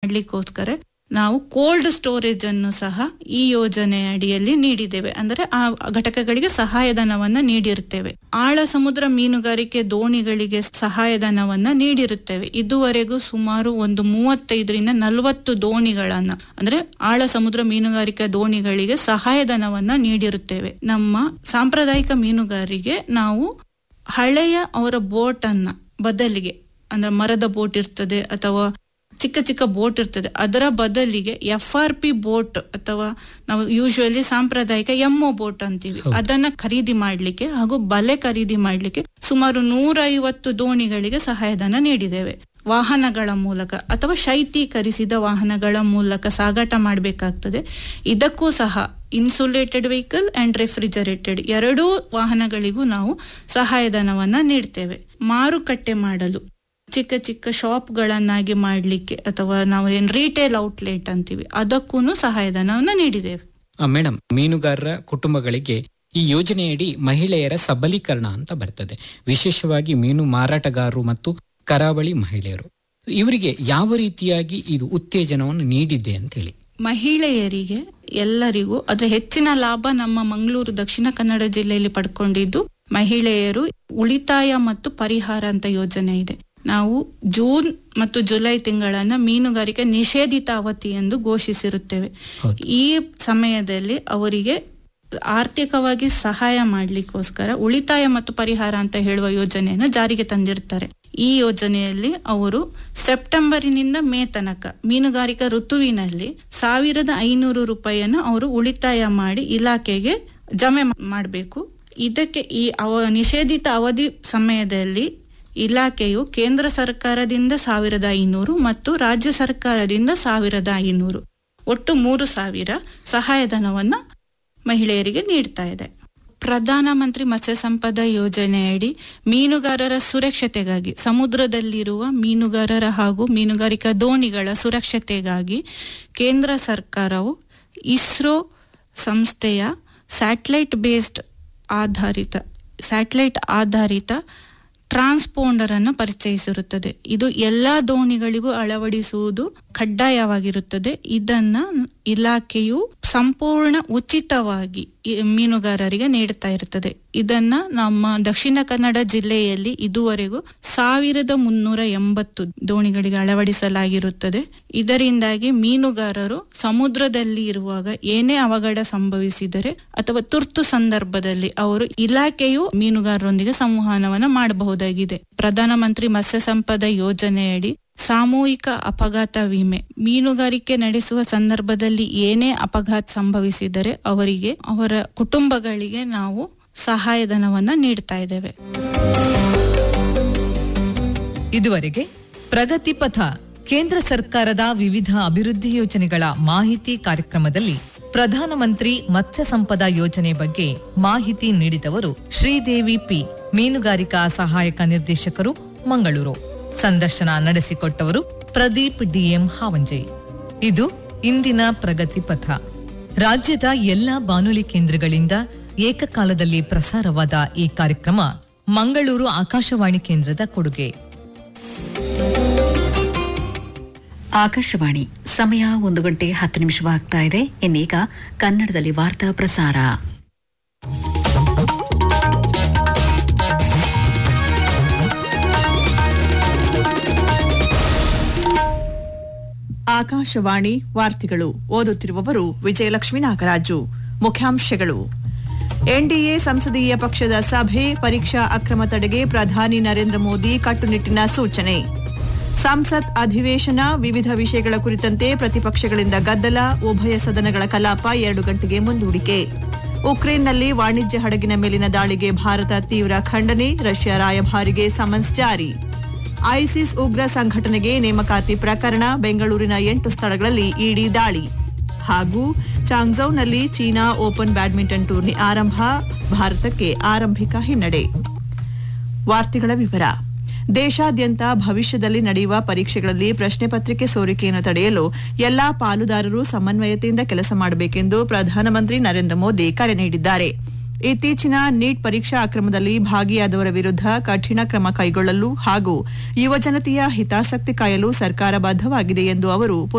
ಮಾಡ್ಲಿಕ್ಕೋಸ್ಕರ ನಾವು cold storage ಅನ್ನು ಸಹ ಈ ಯೋಜನೆ ಅಡಿಯಲ್ಲಿ ನೀಡಿದ್ದೇವೆ ಅಂದ್ರೆ ಆ ಘಟಕಗಳಿಗೆ ಸಹಾಯಧನವನ್ನ ನೀಡಿರುತ್ತೇವೆ ಆಳ ಸಮುದ್ರ ಮೀನುಗಾರಿಕೆ ದೋಣಿಗಳಿಗೆ ಸಹಾಯಧನವನ್ನ ನೀಡಿರುತ್ತೇವೆ ಇದುವರೆಗೂ ಸುಮಾರು ಒಂದು ಮೂವತ್ತೈದರಿಂದ ನಲವತ್ತು ದೋಣಿಗಳನ್ನ ಅಂದ್ರೆ ಆಳ ಸಮುದ್ರ ಮೀನುಗಾರಿಕೆ ದೋಣಿಗಳಿಗೆ ಸಹಾಯಧನವನ್ನ ನೀಡಿರುತ್ತೇವೆ ನಮ್ಮ ಸಾಂಪ್ರದಾಯಿಕ ಮೀನುಗಾರಿಗೆ ನಾವು ಹಳೆಯ ಅವರ ಬೋಟ್ ಅನ್ನ ಬದಲಿಗೆ ಅಂದ್ರೆ ಮರದ ಬೋಟ್ ಇರ್ತದೆ ಅಥವಾ ಚಿಕ್ಕ ಚಿಕ್ಕ ಬೋಟ್ ಇರ್ತದೆ ಅದರ ಬದಲಿಗೆ ಎಫ್ ಆರ್ ಪಿ ಬೋಟ್ ಅಥವಾ ನಾವು ಯೂಶುವಲಿ ಸಾಂಪ್ರದಾಯಿಕ ಎಮ್ಒ ಬೋಟ್ ಅಂತೀವಿ ಅದನ್ನ ಖರೀದಿ ಮಾಡ್ಲಿಕ್ಕೆ ಹಾಗೂ ಬಲೆ ಖರೀದಿ ಮಾಡ್ಲಿಕ್ಕೆ ಸುಮಾರು ನೂರೈವತ್ತು ದೋಣಿಗಳಿಗೆ ಸಹಾಯಧನ ನೀಡಿದ್ದೇವೆ ವಾಹನಗಳ ಮೂಲಕ ಅಥವಾ ಶೈತ್ಯೀಕರಿಸಿದ ವಾಹನಗಳ ಮೂಲಕ ಸಾಗಾಟ ಮಾಡಬೇಕಾಗ್ತದೆ ಇದಕ್ಕೂ ಸಹ ಇನ್ಸುಲೇಟೆಡ್ ವೆಹಿಕಲ್ ಅಂಡ್ ರೆಫ್ರಿಜರೇಟೆಡ್ ಎರಡೂ ವಾಹನಗಳಿಗೂ ನಾವು ಸಹಾಯಧನವನ್ನ ನೀಡ್ತೇವೆ ಮಾರುಕಟ್ಟೆ ಮಾಡಲು ಚಿಕ್ಕ ಚಿಕ್ಕ ಶಾಪ್ಗಳನ್ನಾಗಿ ಮಾಡಲಿಕ್ಕೆ ಅಥವಾ ನಾವು ಏನ್ ರಿಟೇಲ್ ಔಟ್ಲೆಟ್ ಅಂತೀವಿ ಅದಕ್ಕೂ ಸಹಾಯಧನವನ್ನ ನೀಡಿದ್ದೇವೆ ಮೇಡಮ್ ಮೀನುಗಾರರ ಕುಟುಂಬಗಳಿಗೆ ಈ ಯೋಜನೆಯಡಿ ಮಹಿಳೆಯರ ಸಬಲೀಕರಣ ಅಂತ ಬರ್ತದೆ ವಿಶೇಷವಾಗಿ ಮೀನು ಮಾರಾಟಗಾರರು ಮತ್ತು ಕರಾವಳಿ ಮಹಿಳೆಯರು ಇವರಿಗೆ ಯಾವ ರೀತಿಯಾಗಿ ಇದು ಉತ್ತೇಜನವನ್ನು ನೀಡಿದೆ ಅಂತ ಹೇಳಿ ಮಹಿಳೆಯರಿಗೆ ಎಲ್ಲರಿಗೂ ಅದರ ಹೆಚ್ಚಿನ ಲಾಭ ನಮ್ಮ ಮಂಗಳೂರು ದಕ್ಷಿಣ ಕನ್ನಡ ಜಿಲ್ಲೆಯಲ್ಲಿ ಪಡ್ಕೊಂಡಿದ್ದು ಮಹಿಳೆಯರು ಉಳಿತಾಯ ಮತ್ತು ಪರಿಹಾರ ಅಂತ ಯೋಜನೆ ಇದೆ ನಾವು ಜೂನ್ ಮತ್ತು ಜುಲೈ ತಿಂಗಳನ್ನ ಮೀನುಗಾರಿಕೆ ನಿಷೇಧಿತ ಅವಧಿ ಎಂದು ಘೋಷಿಸಿರುತ್ತೇವೆ ಹೌದು. ಈ ಸಮಯದಲ್ಲಿ ಅವರಿಗೆ ಆರ್ಥಿಕವಾಗಿ ಸಹಾಯ ಮಾಡ್ಲಿಕ್ಕೋಸ್ಕರ ಉಳಿತಾಯ ಮತ್ತು ಪರಿಹಾರ ಅಂತ ಹೇಳುವ ಯೋಜನೆಯನ್ನು ಜಾರಿಗೆ ತಂದಿರ್ತಾರೆ ಈ ಯೋಜನೆಯಲ್ಲಿ ಅವರು ಸೆಪ್ಟೆಂಬರಿನಿಂದ ಮೇ ತನಕ ಮೀನುಗಾರಿಕಾ ಋತುವಿನಲ್ಲಿ ಸಾವಿರದ ಐನೂರು ರೂಪಾಯಿಯನ್ನು ಅವರು ಉಳಿತಾಯ ಮಾಡಿ ಇಲಾಖೆಗೆ ಜಮೆ ಮಾಡಬೇಕು ಇದಕ್ಕೆ ಈ ಅವ ನಿಷೇಧಿತ ಅವಧಿ ಸಮಯದಲ್ಲಿ ಇಲಾಖೆಯು ಕೇಂದ್ರ ಸರ್ಕಾರದಿಂದ ಸಾವಿರದ ಐನೂರು ಮತ್ತು ರಾಜ್ಯ ಸರ್ಕಾರದಿಂದ ಸಾವಿರದ ಐನೂರು ಒಟ್ಟು ಮೂರು ಸಾವಿರ ಸಹಾಯಧನವನ್ನ ಮಹಿಳೆಯರಿಗೆ ನೀಡ್ತಾ ಇದೆ ಪ್ರಧಾನಮಂತ್ರಿ ಮತ್ಸ್ಯ ಸಂಪದ ಯೋಜನೆಯಡಿ ಮೀನುಗಾರರ ಸುರಕ್ಷತೆಗಾಗಿ ಸಮುದ್ರದಲ್ಲಿರುವ ಮೀನುಗಾರರ ಹಾಗೂ ಮೀನುಗಾರಿಕಾ ದೋಣಿಗಳ ಸುರಕ್ಷತೆಗಾಗಿ ಕೇಂದ್ರ ಸರ್ಕಾರವು ಇಸ್ರೋ ಸಂಸ್ಥೆಯ ಸ್ಯಾಟಲೈಟ್ ಬೇಸ್ಡ್ ಆಧಾರಿತ ಸ್ಯಾಟಲೈಟ್ ಆಧಾರಿತ ಟ್ರಾನ್ಸ್ಪೋಂಡರ್ ಅನ್ನು ಪರಿಚಯಿಸಿರುತ್ತದೆ ಇದು ಎಲ್ಲಾ ದೋಣಿಗಳಿಗೂ ಅಳವಡಿಸುವುದು ಕಡ್ಡಾಯವಾಗಿರುತ್ತದೆ ಇದನ್ನ ಇಲಾಖೆಯು ಸಂಪೂರ್ಣ ಉಚಿತವಾಗಿ ಈ ಮೀನುಗಾರರಿಗೆ ನೀಡುತ್ತಾ ಇರುತ್ತದೆ ಇದನ್ನ ನಮ್ಮ ದಕ್ಷಿಣ ಕನ್ನಡ ಜಿಲ್ಲೆಯಲ್ಲಿ ಇದುವರೆಗೂ ಸಾವಿರದ ಮುನ್ನೂರ ಎಂಬತ್ತು ದೋಣಿಗಳಿಗೆ ಅಳವಡಿಸಲಾಗಿರುತ್ತದೆ ಇದರಿಂದಾಗಿ ಮೀನುಗಾರರು ಸಮುದ್ರದಲ್ಲಿ ಇರುವಾಗ ಏನೇ ಅವಘಡ ಸಂಭವಿಸಿದರೆ ಅಥವಾ ತುರ್ತು ಸಂದರ್ಭದಲ್ಲಿ ಅವರು ಇಲಾಖೆಯು ಮೀನುಗಾರರೊಂದಿಗೆ ಸಂವಹನವನ್ನ ಮಾಡಬಹುದಾಗಿದೆ ಪ್ರಧಾನಮಂತ್ರಿ ಮತ್ಸ್ಯ ಸಂಪದ ಯೋಜನೆಯಡಿ ಸಾಮೂಹಿಕ ಅಪಘಾತ ವಿಮೆ ಮೀನುಗಾರಿಕೆ ನಡೆಸುವ ಸಂದರ್ಭದಲ್ಲಿ ಏನೇ ಅಪಘಾತ ಸಂಭವಿಸಿದರೆ ಅವರಿಗೆ ಅವರ ಕುಟುಂಬಗಳಿಗೆ ನಾವು ಸಹಾಯಧನವನ್ನ ನೀಡ್ತಾ ಇದ್ದೇವೆ ಇದುವರೆಗೆ ಪ್ರಗತಿ ಪಥ ಕೇಂದ್ರ ಸರ್ಕಾರದ ವಿವಿಧ ಅಭಿವೃದ್ಧಿ ಯೋಜನೆಗಳ ಮಾಹಿತಿ ಕಾರ್ಯಕ್ರಮದಲ್ಲಿ ಪ್ರಧಾನಮಂತ್ರಿ ಮತ್ಸ್ಯ ಸಂಪದ ಯೋಜನೆ ಬಗ್ಗೆ ಮಾಹಿತಿ ನೀಡಿದವರು ಶ್ರೀದೇವಿ ಪಿ ಮೀನುಗಾರಿಕಾ ಸಹಾಯಕ ನಿರ್ದೇಶಕರು ಮಂಗಳೂರು ಸಂದರ್ಶನ ನಡೆಸಿಕೊಟ್ಟವರು ಪ್ರದೀಪ್ ಡಿಎಂ ಹಾವಂಜೆ ಇದು ಇಂದಿನ ಪ್ರಗತಿ ಪಥ ರಾಜ್ಯದ ಎಲ್ಲಾ ಬಾನುಲಿ ಕೇಂದ್ರಗಳಿಂದ ಏಕಕಾಲದಲ್ಲಿ ಪ್ರಸಾರವಾದ ಈ ಕಾರ್ಯಕ್ರಮ ಮಂಗಳೂರು ಆಕಾಶವಾಣಿ ಕೇಂದ್ರದ ಕೊಡುಗೆ ಆಕಾಶವಾಣಿ ಸಮಯ ಒಂದು ಗಂಟೆ ಹತ್ತು ನಿಮಿಷವಾಗ್ತಾ ಇದೆ ಇನ್ನೀಗ ಕನ್ನಡದಲ್ಲಿ ವಾರ್ತಾ ಪ್ರಸಾರ ಆಕಾಶವಾಣಿ ವಾರ್ತೆಗಳು ಓದುತ್ತಿರುವವರು ವಿಜಯಲಕ್ಷ್ಮಿ ನಾಗರಾಜು ಮುಖ್ಯಾಂಶಗಳು ಎನ್ಡಿಎ ಸಂಸದೀಯ ಪಕ್ಷದ ಸಭೆ ಪರೀಕ್ಷಾ ಅಕ್ರಮ ತಡೆಗೆ ಪ್ರಧಾನಿ ನರೇಂದ್ರ ಮೋದಿ ಕಟ್ಟುನಿಟ್ಟಿನ ಸೂಚನೆ ಸಂಸತ್ ಅಧಿವೇಶನ ವಿವಿಧ ವಿಷಯಗಳ ಕುರಿತಂತೆ ಪ್ರತಿಪಕ್ಷಗಳಿಂದ ಗದ್ದಲ ಉಭಯ ಸದನಗಳ ಕಲಾಪ ಎರಡು ಗಂಟೆಗೆ ಮುಂದೂಡಿಕೆ ಉಕ್ರೇನ್ನಲ್ಲಿ ವಾಣಿಜ್ಯ ಹಡಗಿನ ಮೇಲಿನ ದಾಳಿಗೆ ಭಾರತ ತೀವ್ರ ಖಂಡನೆ ರಷ್ಯಾ ರಾಯಭಾರಿಗೆ ಸಮನ್ಸ್ ಜಾರಿ ಐಸಿಸ್ ಉಗ್ರ ಸಂಘಟನೆಗೆ ನೇಮಕಾತಿ ಪ್ರಕರಣ ಬೆಂಗಳೂರಿನ ಎಂಟು ಸ್ಥಳಗಳಲ್ಲಿ ಇಡಿ ದಾಳಿ ಹಾಗೂ ಚಾಂಗ್ಝೌನಲ್ಲಿ ಚೀನಾ ಓಪನ್ ಬ್ಯಾಡ್ಮಿಂಟನ್ ಟೂರ್ನಿ ಆರಂಭ ಭಾರತಕ್ಕೆ ಆರಂಭಿಕ ಹಿನ್ನಡೆ ವಾರ್ತೆಗಳ ವಿವರ ದೇಶಾದ್ಯಂತ ಭವಿಷ್ಯದಲ್ಲಿ ನಡೆಯುವ ಪರೀಕ್ಷೆಗಳಲ್ಲಿ ಪ್ರಶ್ನೆ ಪತ್ರಿಕೆ ಸೋರಿಕೆಯನ್ನು ತಡೆಯಲು ಎಲ್ಲಾ ಪಾಲುದಾರರು ಸಮನ್ವಯತೆಯಿಂದ ಕೆಲಸ ಮಾಡಬೇಕೆಂದು ಪ್ರಧಾನಮಂತ್ರಿ ನರೇಂದ್ರ ಮೋದಿ ಕರೆ ನೀಡಿದ್ದಾರೆ ಇತ್ತೀಚಿನ ನೀಟ್ ಪರೀಕ್ಷಾ ಅಕ್ರಮದಲ್ಲಿ ಭಾಗಿಯಾದವರ ವಿರುದ್ಧ ಕಠಿಣ ಕ್ರಮ ಕೈಗೊಳ್ಳಲು ಹಾಗೂ ಯುವಜನತೆಯ ಹಿತಾಸಕ್ತಿ ಕಾಯಲು ಸರ್ಕಾರ ಬದ್ಧವಾಗಿದೆ ಎಂದು ಅವರು